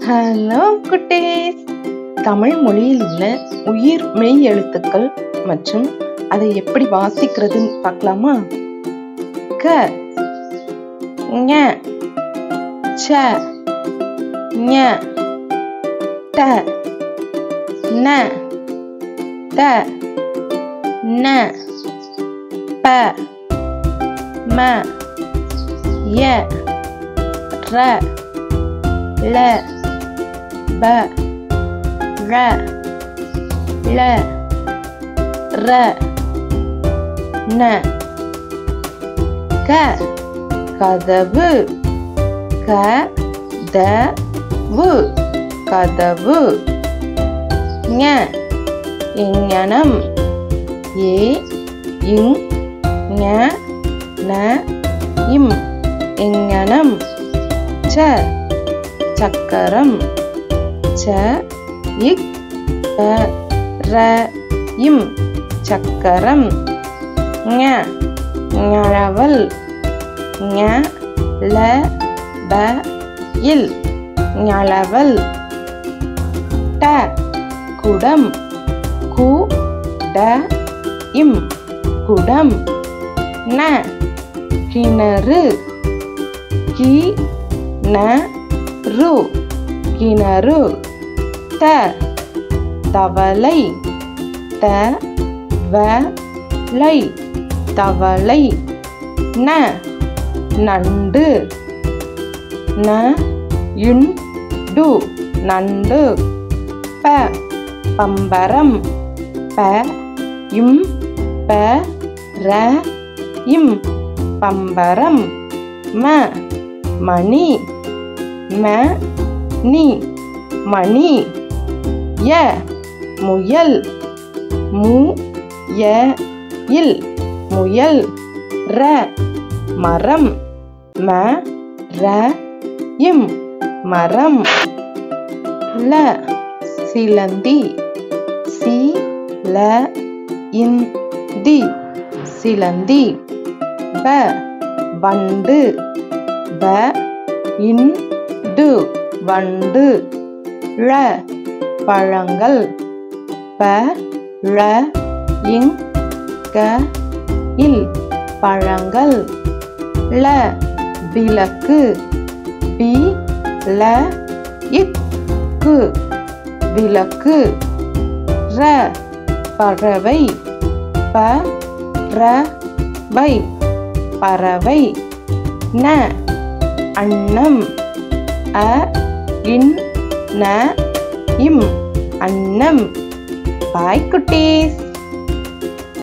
hello குட்டீஸ் தமிழ் மொழியில் உள்ள உயிர் மெய் எழுத்துக்கள் மற்றும் அதை எப்படி வாசிக்கிறதுன்னு பார்க்கலாமா க ஞ ச ஞ ட ந த ந ப ம ய ர ல ப ழ ள ர ந க கதவு க த வு கதவு ஞ இங்ஙனம் ஏ இங் ஞ ந இம் இங்ஙனம் ச சக்கரம் ச இக் க ர இம் சக்கரம் ஞ ஞழவல் ஞ ல ப இல் ஞளவல் ட குடம் கு ட இம் குடம் ந கிணறு கி ந ரு கிணறு த தவளை த வ லை தவளை ந நண்டு ந இன் டு நண்டு ப பம்பரம் ப இம் ப ர இம் பம்பரம் ம மணி ம நி மணி ய முயல் மு ய இல் முயல் ர மரம் ம ர இம் மரம் ல சிலந்தி சி ல இன் தி சிலந்தி ப வண்டு ப இன் டு வண்டு ழ பழங்கள் ப ழ இங் க இல் பழங்கள் ல விளக்கு பி ல இக் கு விளக்கு ர பறவை ப ர வை பறவை ந அன்னம் அ இன் ந இம் அன்னம் பாய் குட்டீஸ்